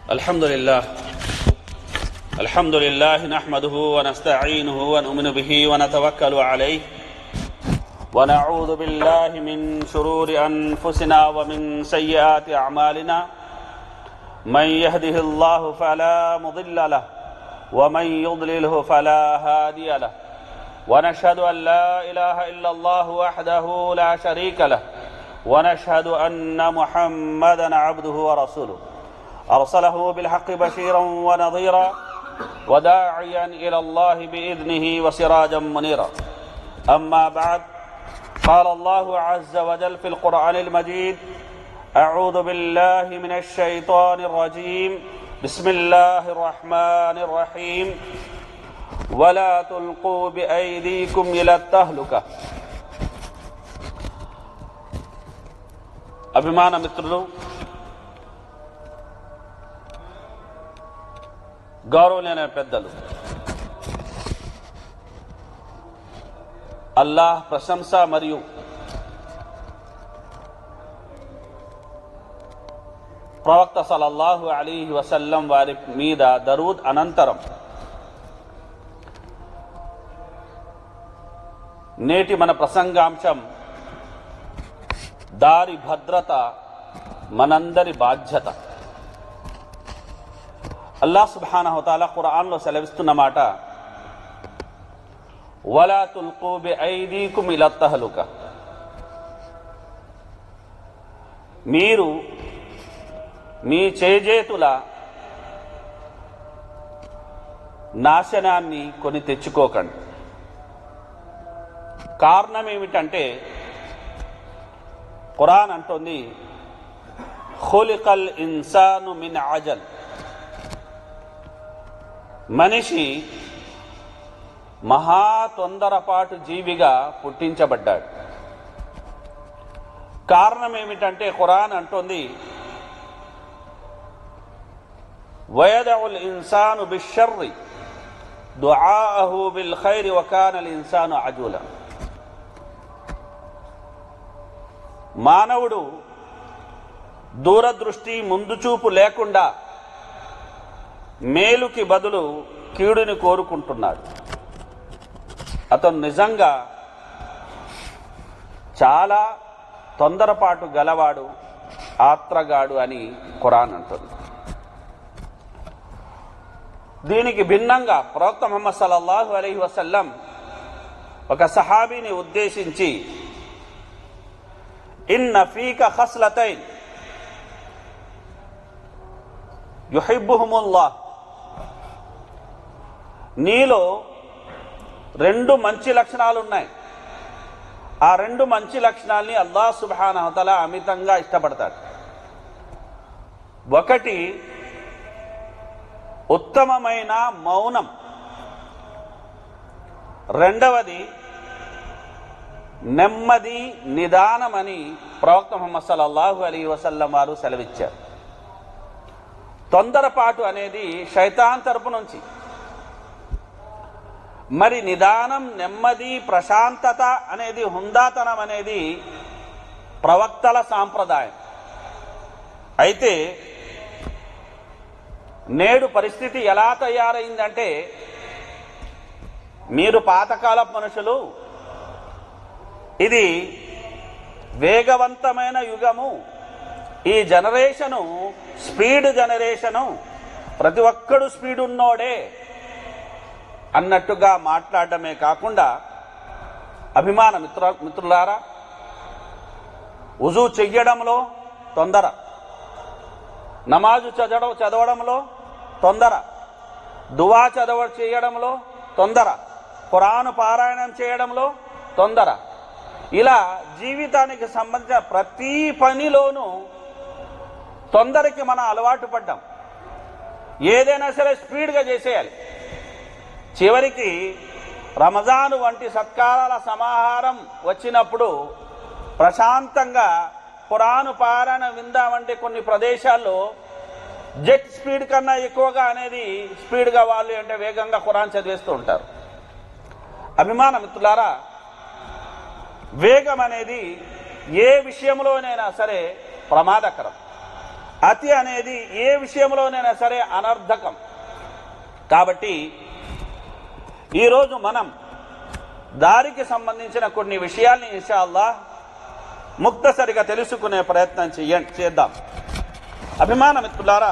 الحمد لله الحمد لله نحمده ونستعينه ونؤمن به ونتوكل عليه ونعوذ بالله من شرور انفسنا ومن سيئات اعمالنا من يهده الله فلا مضل له ومن يضلله فلا هادي له ونشهد ان لا اله الا الله وحده لا شريك له ونشهد ان محمدا عبده ورسوله ارسله بالحق بشيرا ونظيرا وداعيا الى الله باذنه وسراجا منيرا اما بعد قال الله عز وجل في القران المجيد اعوذ بالله من الشيطان الرجيم بسم الله الرحمن الرحيم ولا تلقوا بايديكم الى التهلكه అభిమాన మిత్రులు గౌరవనీయ పెద్దలు అల్లాహ్ ప్రశంస మరియు ప్రవక్త సలల్లాహు అలీహి వసల్లం వారి మీద దరూద్ అనంతరం నేటి మన ప్రసంగాంశం దారి భద్రత మనందరి బాధ్యత అల్లా సుబానహతాల ఖురాన్లో సెలవిస్తున్న మాట వలా తుల్కూ బి ఐదీకుం ఇలా తహలుక మీరు మీ చేజేతుల నాశనాన్ని కొని తెచ్చుకోకండి కారణం ఏమిటంటే ఖురాన్ అంటుంది ఖులికల్ ఇన్సాను మిన్ అజల్ మనిషి మహా తొందరపాటు జీవిగా పుట్టించబడ్డాడు కారణం ఏమిటంటే ఖురాన్ అంటుంది వయదవుల్ ఇన్సాను బిషర్రి దుఆహు బిల్ ఖైరి వకానల్ ఇన్సాను అజూల మానవుడు దూరదృష్టి ముందు చూపు లేకుండా మేలుకి బదులు కీడుని కోరుకుంటున్నాడు అతను నిజంగా చాలా తొందరపాటు గలవాడు ఆత్రగాడు అని ఖురాన్ అంటుంది దీనికి భిన్నంగా ప్రవక్త ముహమ్మద్ సల్లల్లాహు అలైహి వసల్లం ఒక సహాబీని ఉద్దేశించి ఇన్న ఫీక ఖస్లతైన్ యుహిబ్బుహుముల్లాహ్ నీలో రెండు మంచి లక్షణాలు ఉన్నాయి ఆ రెండు మంచి లక్షణాల్ని అల్లాహ్ సుబానహతల అమితంగా ఇష్టపడతాడు ఒకటి ఉత్తమమైన మౌనం రెండవది నెమ్మది నిదానమని ప్రవక్త ముహమ్మద్ సల్లల్లాహు అలీ వసల్లం వారు సెలవిచ్చారు తొందరపాటు అనేది శైతాన్ తరపు నుంచి మరి నిదానం నెమ్మది ప్రశాంతత అనేది హుందాతనం అనేది ప్రవక్తల సాంప్రదాయం అయితే నేడు పరిస్థితి ఎలా తయారైందంటే మీరు పాతకాల మనుషులు ఇది వేగవంతమైన యుగము ఈ జనరేషను స్పీడ్ జనరేషను ప్రతి ఒక్కడు స్పీడ్ ఉన్నోడే అన్నట్టుగా మాట్లాడటమే కాకుండా అభిమాన మిత్ర మిత్రులారా ఉజు చెయ్యడంలో తొందర నమాజు చదవడం చదవడంలో తొందర దువా చదవ చేయడంలో తొందర ఖురాను పారాయణం చేయడంలో తొందర ఇలా జీవితానికి సంబంధించిన ప్రతి పనిలోనూ తొందరకి మనం అలవాటు పడ్డాం ఏదైనా సరే స్పీడ్గా చేసేయాలి చివరికి రమజాను వంటి సత్కారాల సమాహారం వచ్చినప్పుడు ప్రశాంతంగా ఖురాను పారాయణ విందామంటే కొన్ని ప్రదేశాల్లో జెట్ స్పీడ్ కన్నా ఎక్కువగా అనేది స్పీడ్గా వాళ్ళు అంటే వేగంగా ఖురాన్ చదివేస్తూ ఉంటారు అభిమాన మిత్రులారా వేగం అనేది ఏ విషయంలోనైనా సరే ప్రమాదకరం అతి అనేది ఏ విషయంలోనైనా సరే అనర్థకం కాబట్టి ఈరోజు మనం దారికి సంబంధించిన కొన్ని విషయాల్ని ఇన్షాల్లా ముక్తసరిగా తెలుసుకునే ప్రయత్నం చెయ్య చేద్దాం అభిమాన మిత్రులారా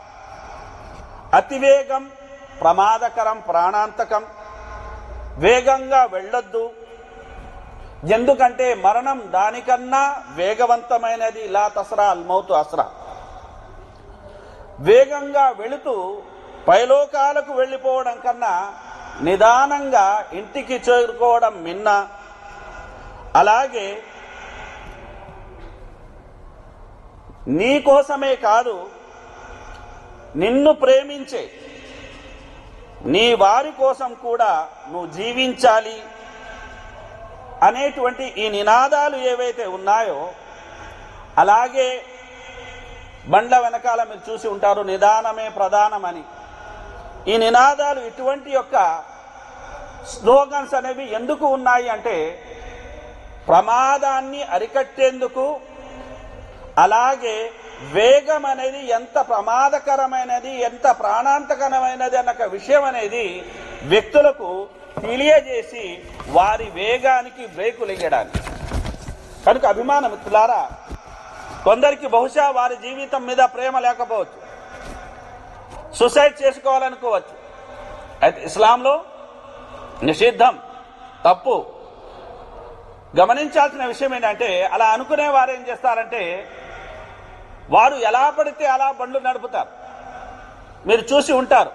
అతివేగం ప్రమాదకరం ప్రాణాంతకం వేగంగా వెళ్ళొద్దు ఎందుకంటే మరణం దానికన్నా వేగవంతమైనది లా తసరా అల్మౌతు అసరా వేగంగా వెళుతూ పైలోకాలకు వెళ్ళిపోవడం కన్నా నిదానంగా ఇంటికి చేరుకోవడం మిన్న అలాగే నీ కోసమే కాదు నిన్ను ప్రేమించే నీ వారి కోసం కూడా నువ్వు జీవించాలి అనేటువంటి ఈ నినాదాలు ఏవైతే ఉన్నాయో అలాగే బండ్ల వెనకాల మీరు చూసి ఉంటారు నిదానమే ప్రధానమని ఈ నినాదాలు ఇటువంటి యొక్క స్లోగన్స్ అనేవి ఎందుకు ఉన్నాయి అంటే ప్రమాదాన్ని అరికట్టేందుకు అలాగే వేగం అనేది ఎంత ప్రమాదకరమైనది ఎంత ప్రాణాంతకరమైనది అన్న ఒక విషయం అనేది వ్యక్తులకు తెలియజేసి వారి వేగానికి బ్రేకులు వేయడానికి కనుక అభిమాన మిత్రులారా కొందరికి బహుశా వారి జీవితం మీద ప్రేమ లేకపోవచ్చు సూసైడ్ చేసుకోవాలనుకోవచ్చు అయితే ఇస్లాంలో నిషిద్ధం తప్పు గమనించాల్సిన విషయం ఏంటంటే అలా అనుకునే వారు ఏం చేస్తారంటే వారు ఎలా పడితే అలా బండ్లు నడుపుతారు మీరు చూసి ఉంటారు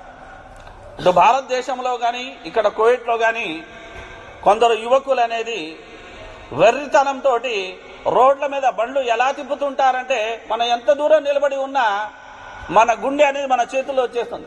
ఇటు భారతదేశంలో కానీ ఇక్కడ కువైట్లో కానీ కొందరు యువకులు అనేది వెర్రితనంతో రోడ్ల మీద బండ్లు ఎలా తిప్పుతుంటారంటే మనం ఎంత దూరం నిలబడి ఉన్నా మన గుండె అనేది మన చేతుల్లో వచ్చేస్తుంది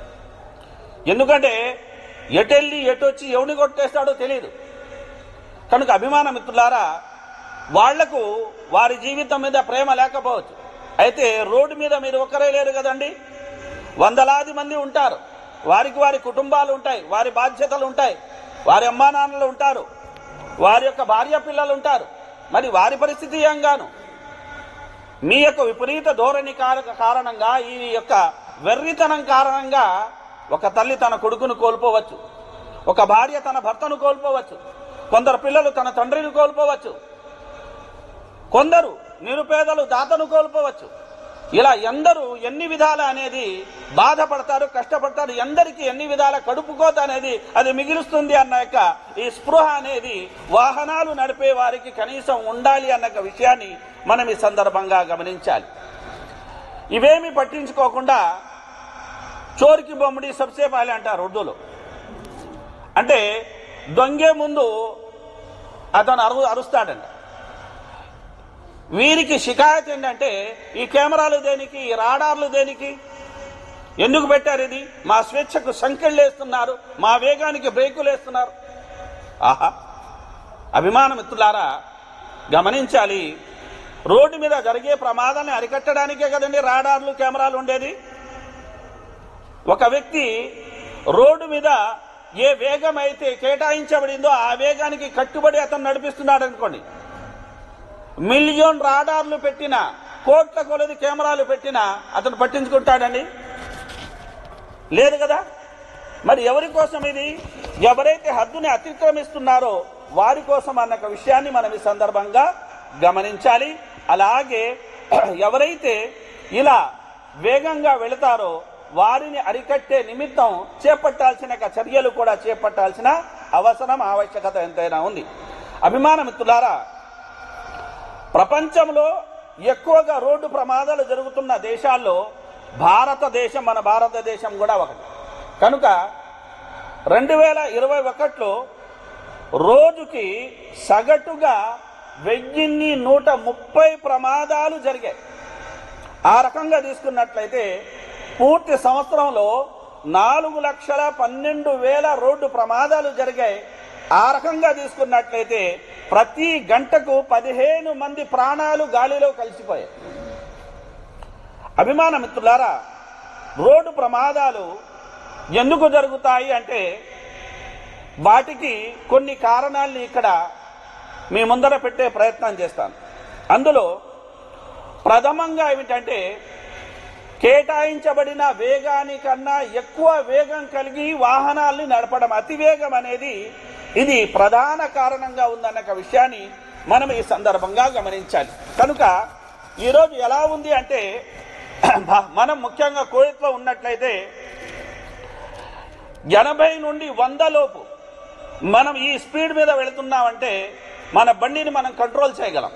ఎందుకంటే ఎటెళ్ళి ఎటొచ్చి ఎవడిని కొట్టేస్తాడో తెలియదు కనుక అభిమాన మిత్రులారా వాళ్లకు వారి జీవితం మీద ప్రేమ లేకపోవచ్చు అయితే రోడ్డు మీద మీరు ఒక్కరే లేరు కదండి వందలాది మంది ఉంటారు వారికి వారి కుటుంబాలు ఉంటాయి వారి బాధ్యతలు ఉంటాయి వారి అమ్మా నాన్నలు ఉంటారు వారి యొక్క భార్య పిల్లలు ఉంటారు మరి వారి పరిస్థితి ఏంగాను మీ యొక్క విపరీత ధోరణి కార- కారణంగా ఈ యొక్క వెర్రితనం కారణంగా ఒక తల్లి తన కొడుకును కోల్పోవచ్చు ఒక భార్య తన భర్తను కోల్పోవచ్చు కొందరు పిల్లలు తన తండ్రిని కోల్పోవచ్చు కొందరు నిరుపేదలు దాతను కోల్పోవచ్చు ఇలా ఎందరూ ఎన్ని విధాల అనేది బాధపడతారు కష్టపడతారు ఎందరికి ఎన్ని విధాల కడుపుకోత అనేది అది మిగిలుస్తుంది అన్న యొక్క ఈ స్పృహ అనేది వాహనాలు నడిపే వారికి కనీసం ఉండాలి అన్న ఒక విషయాన్ని మనం ఈ సందర్భంగా గమనించాలి ఇవేమి పట్టించుకోకుండా చోరికి బొమ్మడి సబ్సే పాలే అంటారు ఉర్దూలో అంటే దొంగే ముందు అతను అరు అరుస్తాడంట వీరికి షికాయత్ ఏంటంటే ఈ కెమెరాలు దేనికి ఈ రాడార్లు దేనికి ఎందుకు పెట్టారు ఇది మా స్వేచ్ఛకు సంఖ్యలు వేస్తున్నారు మా వేగానికి బ్రేకులు వేస్తున్నారు ఆహా అభిమాన మిత్రులారా గమనించాలి రోడ్డు మీద జరిగే ప్రమాదాన్ని అరికట్టడానికే కదండి రాడార్లు కెమెరాలు ఉండేది ఒక వ్యక్తి రోడ్డు మీద ఏ వేగం అయితే కేటాయించబడిందో ఆ వేగానికి కట్టుబడి అతను నడిపిస్తున్నాడు అనుకోండి మిలియన్ రాడార్లు పెట్టిన కోట్ల కొలది కెమెరాలు పెట్టిన అతను పట్టించుకుంటాడండి లేదు కదా మరి ఎవరి కోసం ఇది ఎవరైతే హద్దుని అతిక్రమిస్తున్నారో వారి కోసం అన్న ఒక విషయాన్ని మనం ఈ సందర్భంగా గమనించాలి అలాగే ఎవరైతే ఇలా వేగంగా వెళతారో వారిని అరికట్టే నిమిత్తం చేపట్టాల్సిన ఒక చర్యలు కూడా చేపట్టాల్సిన అవసరం ఆవశ్యకత ఎంతైనా ఉంది అభిమాన మిత్రులారా ప్రపంచంలో ఎక్కువగా రోడ్డు ప్రమాదాలు జరుగుతున్న దేశాల్లో భారతదేశం మన భారతదేశం కూడా ఒకటి కనుక రెండు వేల ఇరవై ఒకటిలో రోజుకి సగటుగా వెయ్యిన్ని నూట ముప్పై ప్రమాదాలు జరిగాయి ఆ రకంగా తీసుకున్నట్లయితే పూర్తి సంవత్సరంలో నాలుగు లక్షల పన్నెండు వేల రోడ్డు ప్రమాదాలు జరిగాయి ఆ రకంగా తీసుకున్నట్లయితే ప్రతి గంటకు పదిహేను మంది ప్రాణాలు గాలిలో కలిసిపోయాయి అభిమాన మిత్రులారా రోడ్డు ప్రమాదాలు ఎందుకు జరుగుతాయి అంటే వాటికి కొన్ని కారణాల్ని ఇక్కడ మీ ముందర పెట్టే ప్రయత్నం చేస్తాను అందులో ప్రథమంగా ఏమిటంటే కేటాయించబడిన వేగానికన్నా ఎక్కువ వేగం కలిగి వాహనాల్ని నడపడం అతివేగం అనేది ఇది ప్రధాన కారణంగా ఉందన్న ఒక విషయాన్ని మనం ఈ సందర్భంగా గమనించాలి కనుక ఈరోజు ఎలా ఉంది అంటే మనం ముఖ్యంగా కోవిత్లో ఉన్నట్లయితే ఎనభై నుండి వంద లోపు మనం ఈ స్పీడ్ మీద వెళుతున్నామంటే మన బండిని మనం కంట్రోల్ చేయగలం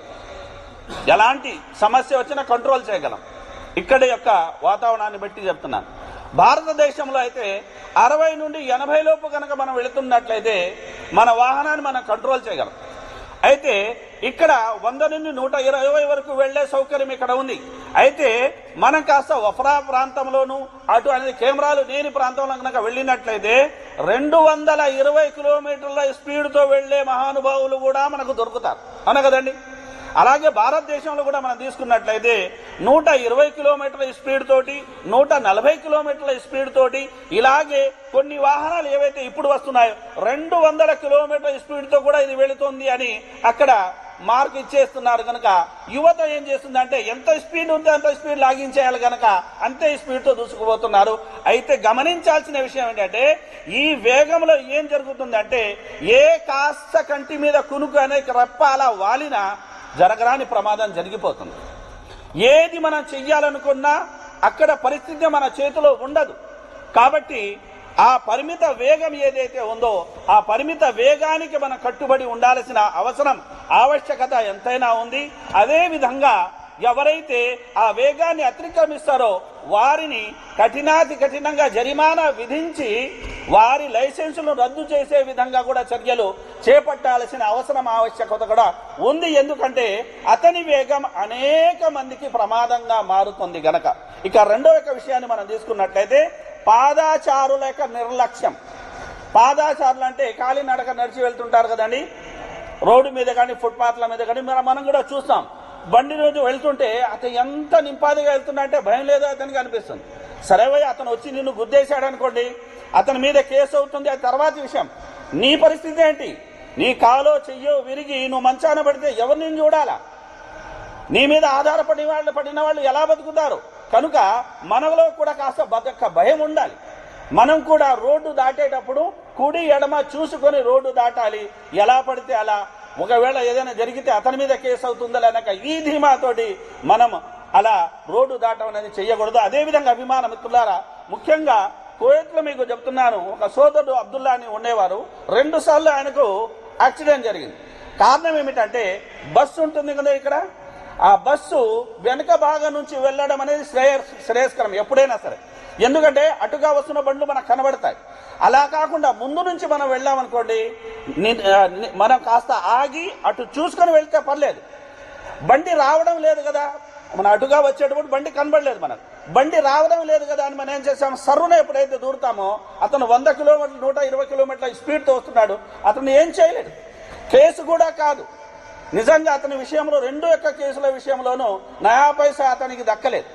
ఎలాంటి సమస్య వచ్చినా కంట్రోల్ చేయగలం ఇక్కడి యొక్క వాతావరణాన్ని బట్టి చెప్తున్నాను భారతదేశంలో అయితే అరవై నుండి ఎనభై లోపు కనుక మనం వెళుతున్నట్లయితే మన వాహనాన్ని మనం కంట్రోల్ చేయగలం అయితే ఇక్కడ వంద నుండి నూట ఇరవై వరకు వెళ్లే సౌకర్యం ఇక్కడ ఉంది అయితే మనం కాస్త వఫరా ప్రాంతంలోను అటు అనేది కెమెరాలు లేని ప్రాంతంలో కనుక వెళ్ళినట్లయితే రెండు వందల ఇరవై కిలోమీటర్ల స్పీడ్తో వెళ్లే మహానుభావులు కూడా మనకు దొరుకుతారు అవునా కదండి అలాగే భారతదేశంలో కూడా మనం తీసుకున్నట్లయితే నూట ఇరవై కిలోమీటర్ల స్పీడ్ తోటి నూట నలభై కిలోమీటర్ల స్పీడ్ తోటి ఇలాగే కొన్ని వాహనాలు ఏవైతే ఇప్పుడు వస్తున్నాయో రెండు వందల కిలోమీటర్ల స్పీడ్ తో కూడా ఇది వెళుతుంది అని అక్కడ మార్క్ ఇచ్చేస్తున్నారు కనుక యువత ఏం చేస్తుందంటే ఎంత స్పీడ్ ఉంటే అంత స్పీడ్ లాగించేయాలి కనుక అంతే స్పీడ్ తో దూసుకుపోతున్నారు అయితే గమనించాల్సిన విషయం ఏంటంటే ఈ వేగంలో ఏం జరుగుతుందంటే ఏ కాస్త కంటి మీద కునుకు అనే రెప్ప అలా వాలినా జరగరాని ప్రమాదం జరిగిపోతుంది ఏది మనం చెయ్యాలనుకున్నా అక్కడ పరిస్థితి మన చేతిలో ఉండదు కాబట్టి ఆ పరిమిత వేగం ఏదైతే ఉందో ఆ పరిమిత వేగానికి మనం కట్టుబడి ఉండాల్సిన అవసరం ఆవశ్యకత ఎంతైనా ఉంది అదే విధంగా ఎవరైతే ఆ వేగాన్ని అతిక్రమిస్తారో వారిని కఠినాతి కఠినంగా జరిమానా విధించి వారి లైసెన్సులను రద్దు చేసే విధంగా కూడా చర్యలు చేపట్టాల్సిన అవసరం ఆవశ్యకత కూడా ఉంది ఎందుకంటే అతని వేగం అనేక మందికి ప్రమాదంగా మారుతుంది గనక ఇక రెండో యొక్క విషయాన్ని మనం తీసుకున్నట్లయితే పాదాచారుల యొక్క నిర్లక్ష్యం పాదాచారులు అంటే కాలినడక నడిచి వెళ్తుంటారు కదండి రోడ్డు మీద కానీ ఫుట్పాత్ల మీద కానీ మనం మనం కూడా చూస్తాం బండి రోజు వెళ్తుంటే అతను ఎంత నింపాదిగా వెళ్తున్నా అంటే భయం లేదో అతనికి అనిపిస్తుంది సరే భయ్ అతను వచ్చి నిన్ను గుద్దేశాడు అనుకోండి అతని మీద కేసు అవుతుంది అది తర్వాత విషయం నీ పరిస్థితి ఏంటి నీ కాలో చెయ్యో విరిగి నువ్వు మంచాన పడితే ఎవరిని చూడాలా నీ మీద ఆధారపడి వాళ్ళు పడిన వాళ్ళు ఎలా బతుకుతారు కనుక మనలో కూడా కాస్త బతక భయం ఉండాలి మనం కూడా రోడ్డు దాటేటప్పుడు కుడి ఎడమ చూసుకొని రోడ్డు దాటాలి ఎలా పడితే అలా ఒకవేళ ఏదైనా జరిగితే అతని మీద కేసు అవుతుందా లేనక ఈ ధీమాతోటి మనం అలా రోడ్డు దాటం అనేది చెయ్యకూడదు అదేవిధంగా అభిమాన మిత్రులారా ముఖ్యంగా కోయత్లో మీకు చెప్తున్నాను ఒక సోదరుడు అబ్దుల్లా అని ఉండేవారు రెండు సార్లు ఆయనకు యాక్సిడెంట్ జరిగింది కారణం ఏమిటంటే బస్సు ఉంటుంది కదా ఇక్కడ ఆ బస్సు వెనుక భాగం నుంచి వెళ్ళడం అనేది శ్రేయ శ్రేయస్కరం ఎప్పుడైనా సరే ఎందుకంటే అటుగా వస్తున్న బండ్లు మనకు కనబడతాయి అలా కాకుండా ముందు నుంచి మనం వెళ్ళామనుకోండి ని- ఆ, ని- మనం కాస్త ఆగి అటు చూసుకొని వెళ్తే పర్లేదు బండి రావడం లేదు కదా మన అటుగా వచ్చేటప్పుడు బండి కనబడలేదు మనకు బండి రావడం లేదు కదా అని మనం ఏం చేసాం సర్రున ఎప్పుడైతే దూరుతామో అతను వంద కిలోమీటర్లు నూట ఇరవై కిలోమీటర్ల స్పీడ్తో వస్తున్నాడు అతను ఏం చేయలేడు కేసు కూడా కాదు నిజంగా అతని విషయంలో రెండు యొక్క కేసుల విషయంలోనూ నయా పైసా అతనికి దక్కలేదు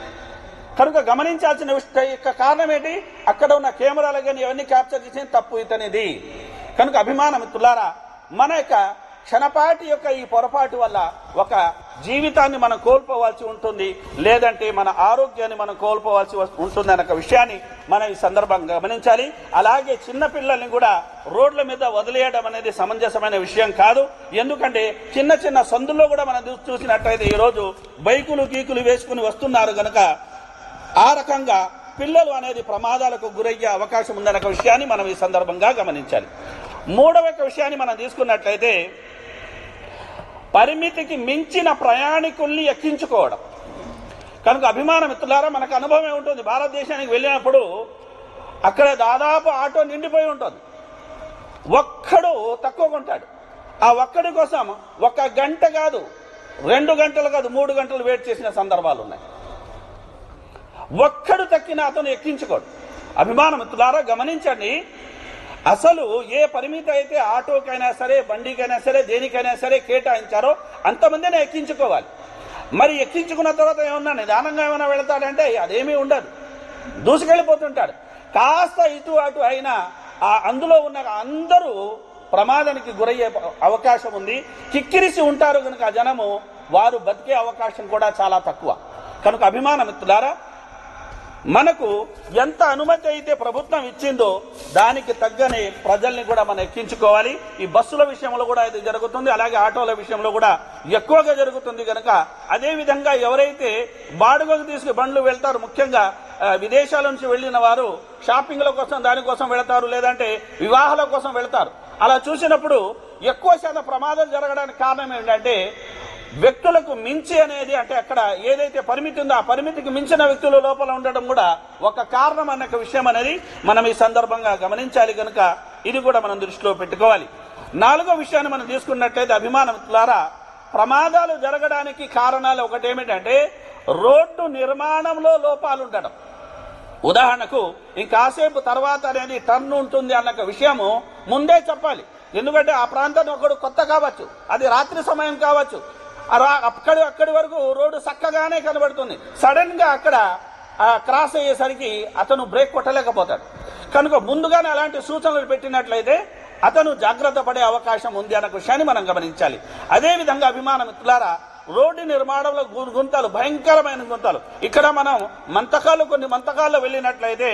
కనుక గమనించాల్సిన విష- యొక్క కారణం ఏంటి అక్కడ ఉన్న కెమెరాలు కానీ ఇవన్నీ క్యాప్చర్ చేసిన తప్పు ఇతనిది కనుక అభిమాన మిత్రులారా మన యొక్క క్షణపాటి యొక్క ఈ పొరపాటు వల్ల ఒక జీవితాన్ని మనం కోల్పోవాల్సి ఉంటుంది లేదంటే మన ఆరోగ్యాన్ని మనం కోల్పోవాల్సి వస్- ఉంటుంది అనే ఒక విషయాన్ని మనం ఈ సందర్భంగా గమనించాలి అలాగే చిన్న పిల్లల్ని కూడా రోడ్ల మీద వదిలేయడం అనేది సమంజసమైన విషయం కాదు ఎందుకంటే చిన్న చిన్న సందుల్లో కూడా మనం చూ- చూసినట్లయితే ఈరోజు బైకులు గీకులు వేసుకుని వస్తున్నారు గనక ఆ రకంగా పిల్లలు అనేది ప్రమాదాలకు గురయ్యే అవకాశం ఉందనే ఒక విషయాన్ని మనం ఈ సందర్భంగా గమనించాలి మూడవ యొక్క విషయాన్ని మనం తీసుకున్నట్లయితే పరిమితికి మించిన ప్రయాణికుల్ని ఎక్కించుకోవడం కనుక అభిమాన మిత్రులారా మనకు అనుభవం ఉంటుంది భారతదేశానికి వెళ్ళినప్పుడు అక్కడ దాదాపు ఆటో నిండిపోయి ఉంటుంది ఒక్కడు తక్కువగా ఉంటాడు ఆ ఒక్కడి కోసం ఒక గంట కాదు రెండు గంటలు కాదు మూడు గంటలు వెయిట్ చేసిన సందర్భాలు ఉన్నాయి ఒక్కడు తక్కిన అతను ఎక్కించుకోడు అభిమాన మిత్రులారా గమనించండి అసలు ఏ పరిమితి అయితే ఆటోకైనా సరే బండికైనా సరే దేనికైనా సరే కేటాయించారో అంతమందినే ఎక్కించుకోవాలి మరి ఎక్కించుకున్న తర్వాత ఏమన్నా నిదానంగా ఏమైనా వెళతాడంటే అదేమీ ఉండదు దూసుకెళ్ళిపోతుంటాడు కాస్త ఇటు అటు అయినా ఆ అందులో ఉన్న అందరూ ప్రమాదానికి గురయ్యే అవకాశం ఉంది కిక్కిరిసి ఉంటారు కనుక ఆ జనము వారు బతికే అవకాశం కూడా చాలా తక్కువ కనుక అభిమాన మిత్రులారా మనకు ఎంత అనుమతి అయితే ప్రభుత్వం ఇచ్చిందో దానికి తగ్గని ప్రజల్ని కూడా మనం ఎక్కించుకోవాలి ఈ బస్సుల విషయంలో కూడా ఇది జరుగుతుంది అలాగే ఆటోల విషయంలో కూడా ఎక్కువగా జరుగుతుంది కనుక అదే విధంగా ఎవరైతే బాడుగకు తీసుకు బండ్లు వెళ్తారు ముఖ్యంగా ఆ, విదేశాల నుంచి వెళ్ళిన వారు షాపింగ్ల కోసం దానికోసం వెళతారు లేదంటే వివాహాల కోసం వెళతారు అలా చూసినప్పుడు ఎక్కువ శాతం ప్రమాదాలు జరగడానికి కారణం ఏంటంటే వ్యక్తులకు మించి అనేది అంటే అక్కడ ఏదైతే పరిమితి ఉందో ఆ పరిమితికి మించిన వ్యక్తుల లోపల ఉండడం కూడా ఒక కారణం అన్న ఒక విషయం అనేది మనం ఈ సందర్భంగా గమనించాలి కనుక ఇది కూడా మనం దృష్టిలో పెట్టుకోవాలి నాలుగో విషయాన్ని మనం తీసుకున్నట్లయితే అభిమానమిత్రులారా ప్రమాదాలు జరగడానికి కారణాలు ఒకటి ఏమిటంటే రోడ్డు నిర్మాణంలో లోపాలు ఉండడం ఉదాహరణకు ఇంకాసేపు తర్వాత అనేది టర్న్ ఉంటుంది అన్న ఒక విషయము ముందే చెప్పాలి ఎందుకంటే ఆ ప్రాంతాన్ని ఒకడు కొత్త కావచ్చు అది రాత్రి సమయం కావచ్చు ఆ రా- అక్కడి అక్కడి వరకు రోడ్డు చక్కగానే కనబడుతుంది సడన్ గా అక్కడ ఆ క్రాస్ అయ్యేసరికి అతను బ్రేక్ కొట్టలేకపోతాడు కనుక ముందుగానే అలాంటి సూచనలు పెట్టినట్లయితే అతను జాగ్రత్త పడే అవకాశం ఉంది అన్న విషయాన్ని మనం గమనించాలి అదే విధంగా అభిమాన మిత్రులారా రోడ్డు నిర్మాణంలో గు- గుంతలు భయంకరమైన గుంతలు ఇక్కడ మనం మంతకాలు కొన్ని మంతకాల్లో వెళ్ళినట్లయితే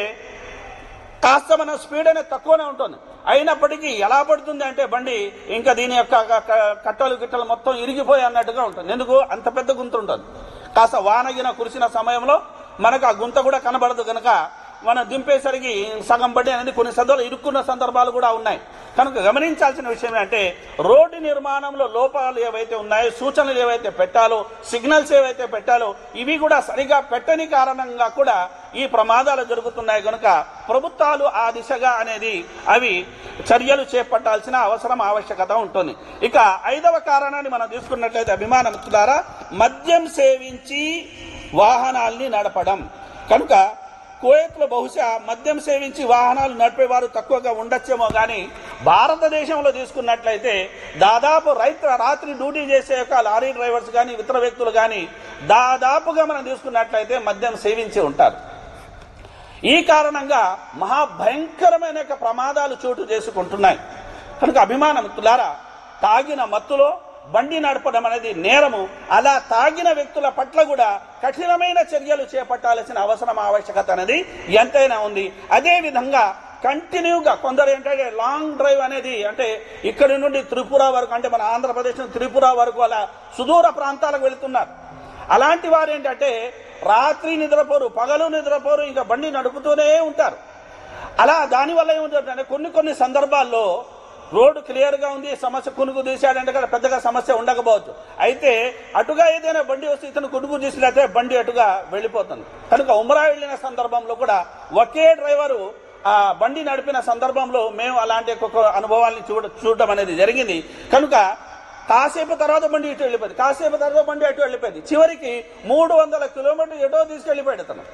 కాస్త మన స్పీడ్ అనేది తక్కువనే ఉంటుంది అయినప్పటికీ ఎలా పడుతుంది అంటే బండి ఇంకా దీని యొక్క క- క- కట్టలు గిట్టలు మొత్తం ఇరిగిపోయి అన్నట్టుగా ఉంటుంది ఎందుకు అంత పెద్ద గుంత ఉంటుంది కాస్త వానగిన కురిసిన సమయంలో మనకు ఆ గుంత కూడా కనబడదు కనుక మనం దింపేసరికి సగం బండి అనేది కొన్ని సందర్భాలు ఇరుక్కున్న సందర్భాలు కూడా ఉన్నాయి కనుక గమనించాల్సిన విషయం ఏంటంటే రోడ్డు నిర్మాణంలో లోపాలు ఏవైతే ఉన్నాయో సూచనలు ఏవైతే పెట్టాలో సిగ్నల్స్ ఏవైతే పెట్టాలో ఇవి కూడా సరిగా పెట్టని కారణంగా కూడా ఈ ప్రమాదాలు జరుగుతున్నాయి కనుక ప్రభుత్వాలు ఆ దిశగా అనేది అవి చర్యలు చేపట్టాల్సిన అవసరం ఆవశ్యకత ఉంటుంది ఇక ఐదవ కారణాన్ని మనం తీసుకున్నట్లయితే అభిమాన మిత్రులారా మద్యం సేవించి వాహనాల్ని నడపడం కనుక కువైత్లో బహుశా మద్యం సేవించి వాహనాలు నడిపేవారు తక్కువగా ఉండొచ్చేమో కానీ భారతదేశంలో తీసుకున్నట్లయితే దాదాపు రైతు రాత్రి డ్యూటీ చేసే యొక్క లారీ డ్రైవర్స్ కానీ ఇతర వ్యక్తులు కానీ దాదాపుగా మనం తీసుకున్నట్లయితే మద్యం సేవించి ఉంటారు ఈ కారణంగా మహాభయంకరమైన యొక్క ప్రమాదాలు చోటు చేసుకుంటున్నాయి కనుక అభిమాన మిత్రులారా తాగిన మత్తులో బండి నడపడం అనేది నేరము అలా తాగిన వ్యక్తుల పట్ల కూడా కఠినమైన చర్యలు చేపట్టాల్సిన అవసరం ఆవశ్యకత అనేది ఎంతైనా ఉంది అదే విధంగా కంటిన్యూగా కొందరు ఏంటంటే లాంగ్ డ్రైవ్ అనేది అంటే ఇక్కడి నుండి త్రిపుర వరకు అంటే మన ఆంధ్రప్రదేశ్ నుంచి త్రిపుర వరకు అలా సుదూర ప్రాంతాలకు వెళుతున్నారు అలాంటి వారు ఏంటంటే రాత్రి నిద్రపోరు పగలు నిద్రపోరు ఇంకా బండి నడుపుతూనే ఉంటారు అలా దానివల్ల ఏముంటుందంటే కొన్ని కొన్ని సందర్భాల్లో రోడ్డు క్లియర్ గా ఉంది సమస్య కునుగు తీశాడంటే కదా పెద్దగా సమస్య ఉండకపోవచ్చు అయితే అటుగా ఏదైనా బండి వస్తే ఇతను కునుగు తీసినట్లయితే బండి అటుగా వెళ్ళిపోతుంది కనుక ఉమరా వెళ్ళిన సందర్భంలో కూడా ఒకే డ్రైవరు ఆ బండి నడిపిన సందర్భంలో మేము అలాంటి ఒక అనుభవాల్ని చూడ చూడటం అనేది జరిగింది కనుక కాసేపు తర్వాత బండి ఇటు వెళ్ళిపోయింది కాసేపు తర్వాత బండి అటు వెళ్ళిపోయింది చివరికి మూడు వందల కిలోమీటర్లు ఎటో తీసుకెళ్ళిపోయాడు అతను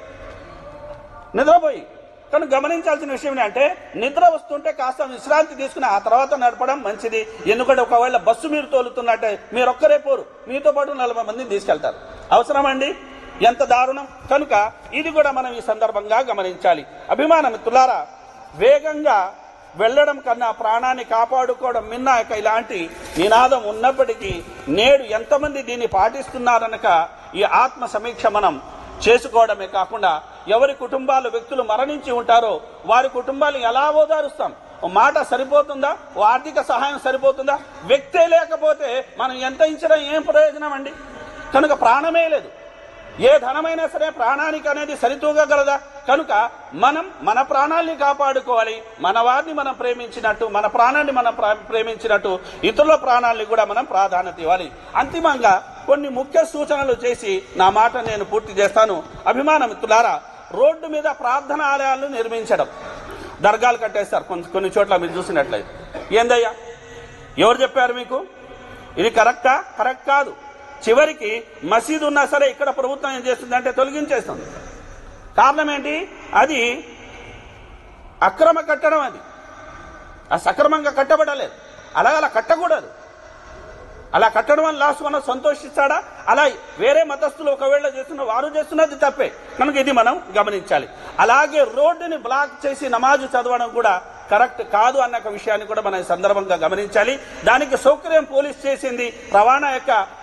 నిద్రపోయి కానీ గమనించాల్సిన విషయం ఏంటంటే నిద్ర వస్తుంటే కాస్త విశ్రాంతి తీసుకుని ఆ తర్వాత నడపడం మంచిది ఎందుకంటే ఒకవేళ బస్సు మీరు తోలుతున్నట్టే మీరు ఒక్కరే పోరు మీతో పాటు నలభై మందిని తీసుకెళ్తారు అవసరమండి ఎంత దారుణం కనుక ఇది కూడా మనం ఈ సందర్భంగా గమనించాలి అభిమాన మిత్రులారా వేగంగా వెళ్ళడం కన్నా ప్రాణాన్ని కాపాడుకోవడం మిన్న ఇక ఇలాంటి నినాదం ఉన్నప్పటికీ నేడు ఎంతమంది దీన్ని పాటిస్తున్నారనక ఈ ఆత్మ సమీక్ష మనం చేసుకోవడమే కాకుండా ఎవరి కుటుంబాలు వ్యక్తులు మరణించి ఉంటారో వారి కుటుంబాలు ఎలా ఓదారుస్తాం ఓ మాట సరిపోతుందా ఓ ఆర్థిక సహాయం సరిపోతుందా వ్యక్తే లేకపోతే మనం ఎంత ఇచ్చినా ఏం ప్రయోజనం అండి కనుక ప్రాణమే లేదు ఏ ధనమైనా సరే ప్రాణానికి అనేది సరితూగగలదా కనుక మనం మన ప్రాణాల్ని కాపాడుకోవాలి మన వారిని మనం ప్రేమించినట్టు మన ప్రాణాన్ని మనం ప్రా- ప్రేమించినట్టు ఇతరుల ప్రాణాల్ని కూడా మనం ప్రాధాన్యత ఇవ్వాలి అంతిమంగా కొన్ని ముఖ్య సూచనలు చేసి నా మాట నేను పూర్తి చేస్తాను అభిమాన మిత్రులారా రోడ్డు మీద ప్రార్థన ఆలయాలను నిర్మించడం దర్గాలు కట్టేస్తారు కొన్ని కొన్ని చోట్ల మీరు చూసినట్లయితే ఏందయ్యా ఎవరు చెప్పారు మీకు ఇది కరెక్టా కరెక్ట్ కాదు చివరికి మసీదు ఉన్నా సరే ఇక్కడ ప్రభుత్వం ఏం చేస్తుంది అంటే తొలగించేస్తుంది కారణం ఏంటి అది అక్రమ కట్టడం అది ఆ సక్రమంగా కట్టబడలేదు అలా అలా కట్టకూడదు అలా కట్టడం వల్ల లాస్ట్ మనం సంతోషిస్తాడా అలా వేరే మతస్థులు ఒకవేళ చేస్తున్న వారు చేస్తున్నది తప్పే కనుక ఇది మనం గమనించాలి అలాగే రోడ్డుని బ్లాక్ చేసి నమాజు చదవడం కూడా కరెక్ట్ కాదు అన్న ఒక విషయాన్ని కూడా మనం ఈ సందర్భంగా గమనించాలి దానికి సౌకర్యం పోలీస్ చేసింది రవాణా యొక్క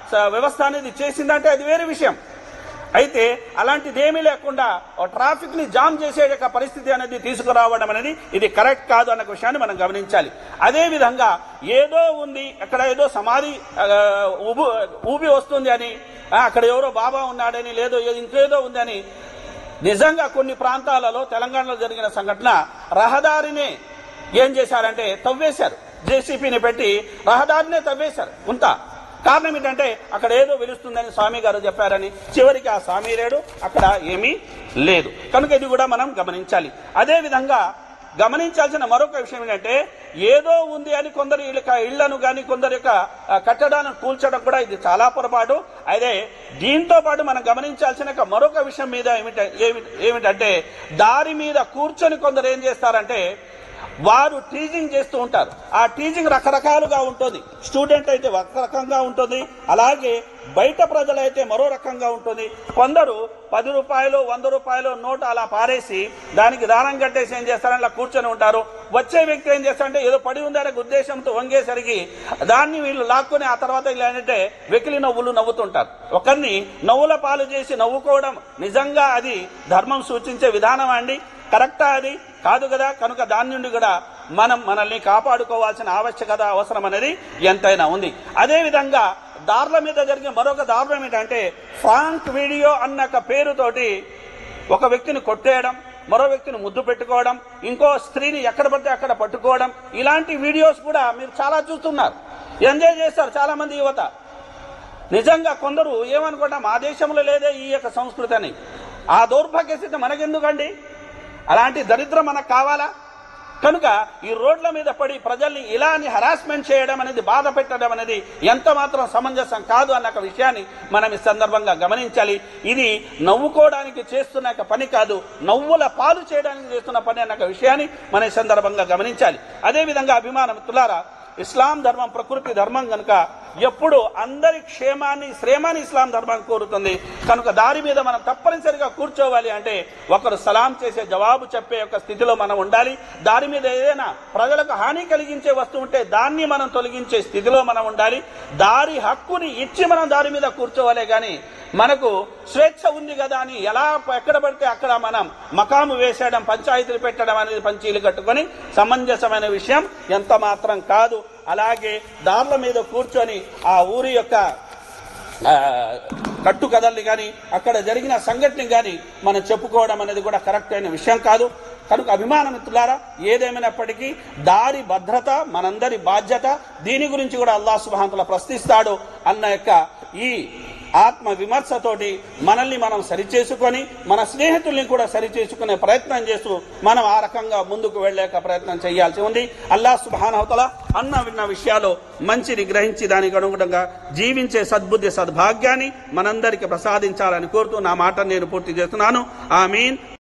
స- వ్యవస్థ అనేది చేసిందంటే అది వేరే విషయం అయితే అలాంటిది ఏమీ లేకుండా ట్రాఫిక్ ని జామ్ చేసే యొక్క పరిస్థితి అనేది తీసుకురావడం అనేది ఇది కరెక్ట్ కాదు అన్న విషయాన్ని మనం గమనించాలి అదే విధంగా ఏదో ఉంది అక్కడ ఏదో సమాధి ఆ, ఉబు ఊబి వస్తుంది అని ఆ, అక్కడ ఎవరో బాబా ఉన్నాడని లేదో ఏ- ఇంకేదో ఉందని నిజంగా కొన్ని ప్రాంతాలలో తెలంగాణలో జరిగిన సంఘటన రహదారిని ఏం చేశారంటే తవ్వేశారు జేసీపీని పెట్టి రహదారినే తవ్వేశారు ఉంతా కారణం ఏంటంటే అక్కడ ఏదో వెలుస్తుందని స్వామి గారు చెప్పారని చివరికి ఆ స్వామి లేడు అక్కడ ఏమీ లేదు కనుక ఇది కూడా మనం గమనించాలి అదే విధంగా గమనించాల్సిన మరొక విషయం ఏంటంటే ఏదో ఉంది అని కొందరు ఇళ్ళ ఇళ్లను కానీ కొందరు యొక్క ఆ, కట్టడాలను కూల్చడం కూడా ఇది చాలా పొరపాటు అదే దీంతో పాటు మనం గమనించాల్సిన ఒక మరొక విషయం మీద ఏమిట ఏమి- ఏమిటంటే దారి మీద కూర్చొని కొందరు ఏం చేస్తారంటే వారు టీచింగ్ చేస్తూ ఉంటారు ఆ టీచింగ్ రకరకాలుగా ఉంటుంది స్టూడెంట్ అయితే ఒక రకంగా ఉంటుంది అలాగే బయట ప్రజలైతే మరో రకంగా ఉంటుంది కొందరు పది రూపాయలు వంద రూపాయలు నోటు అలా పారేసి దానికి దానం కట్టేసి ఏం చేస్తారని అలా కూర్చొని ఉంటారు వచ్చే వ్యక్తి ఏం చేస్తారంటే ఏదో పడి ఉందనే ఉద్దేశంతో వంగేసరికి దాన్ని వీళ్ళు లాక్కొని ఆ తర్వాత ఇలా ఏంటంటే వెకిలి నవ్వులు నవ్వుతుంటారు ఒకరిని నవ్వుల పాలు చేసి నవ్వుకోవడం నిజంగా అది ధర్మం సూచించే విధానం అండి కరెక్టా అది కాదు కదా కనుక దాని నుండి కూడా మనం మనల్ని కాపాడుకోవాల్సిన ఆవశ్యకత అవసరం అనేది ఎంతైనా ఉంది అదే విధంగా దారుల మీద జరిగే మరొక దారుణం ఏంటంటే ఫ్రాంక్ వీడియో అన్న ఒక పేరుతోటి ఒక వ్యక్తిని కొట్టేయడం మరో వ్యక్తిని ముద్దు పెట్టుకోవడం ఇంకో స్త్రీని ఎక్కడ పడితే అక్కడ పట్టుకోవడం ఇలాంటి వీడియోస్ కూడా మీరు చాలా చూస్తున్నారు ఎంజాయ్ చేస్తారు చాలా మంది యువత నిజంగా కొందరు ఏమనుకుంటాం మా దేశంలో లేదే ఈ యొక్క సంస్కృతి అని ఆ దౌర్భాగ్య స్థితి మనకెందుకండి అలాంటి దరిద్రం మనకు కావాలా కనుక ఈ రోడ్ల మీద పడి ప్రజల్ని ఇలాని హరాస్మెంట్ చేయడం అనేది బాధ పెట్టడం అనేది ఎంత మాత్రం సమంజసం కాదు అన్న ఒక విషయాన్ని మనం ఈ సందర్భంగా గమనించాలి ఇది నవ్వుకోవడానికి చేస్తున్న ఒక పని కాదు నవ్వుల పాలు చేయడానికి చేస్తున్న పని అన్న ఒక విషయాన్ని మన ఈ సందర్భంగా గమనించాలి అదేవిధంగా అభిమాన మిత్రులారా ఇస్లాం ధర్మం ప్రకృతి ధర్మం కనుక ఎప్పుడు అందరి క్షేమాన్ని శ్రేమాన్ని ఇస్లాం ధర్మం కోరుతుంది కనుక దారి మీద మనం తప్పనిసరిగా కూర్చోవాలి అంటే ఒకరు సలాం చేసే జవాబు చెప్పే యొక్క స్థితిలో మనం ఉండాలి దారి మీద ఏదైనా ప్రజలకు హాని కలిగించే వస్తువు ఉంటే దాన్ని మనం తొలగించే స్థితిలో మనం ఉండాలి దారి హక్కుని ఇచ్చి మనం దారి మీద కూర్చోవాలే గాని మనకు స్వేచ్ఛ ఉంది కదా అని ఎలా ఎక్కడ పడితే అక్కడ మనం మకాము వేసేయడం పంచాయతీలు పెట్టడం అనేది పంచీలు కట్టుకొని సమంజసమైన విషయం ఎంత మాత్రం కాదు అలాగే దారుల మీద కూర్చొని ఆ ఊరి యొక్క ఆ, కట్టు కథల్ని కానీ అక్కడ జరిగిన సంఘటన కానీ మనం చెప్పుకోవడం అనేది కూడా కరెక్ట్ అయిన విషయం కాదు కనుక అభిమాన మిత్రులారా ఏదేమైనప్పటికీ దారి భద్రత మనందరి బాధ్యత దీని గురించి కూడా అల్లా సుబాంతుల ప్రశ్నిస్తాడు అన్న యొక్క ఈ ఆత్మ విమర్శతోటి మనల్ని మనం సరిచేసుకొని మన స్నేహితుల్ని కూడా సరిచేసుకునే ప్రయత్నం చేస్తూ మనం ఆ రకంగా ముందుకు వెళ్ళేక ప్రయత్నం చేయాల్సి ఉంది అల్లా సుబానవతల అన్న విన్న విషయాలు మంచిని గ్రహించి దానికి అనుగుణంగా జీవించే సద్బుద్ధి సద్భాగ్యాన్ని మనందరికి ప్రసాదించాలని కోరుతూ నా మాట నేను పూర్తి చేస్తున్నాను ఆమీన్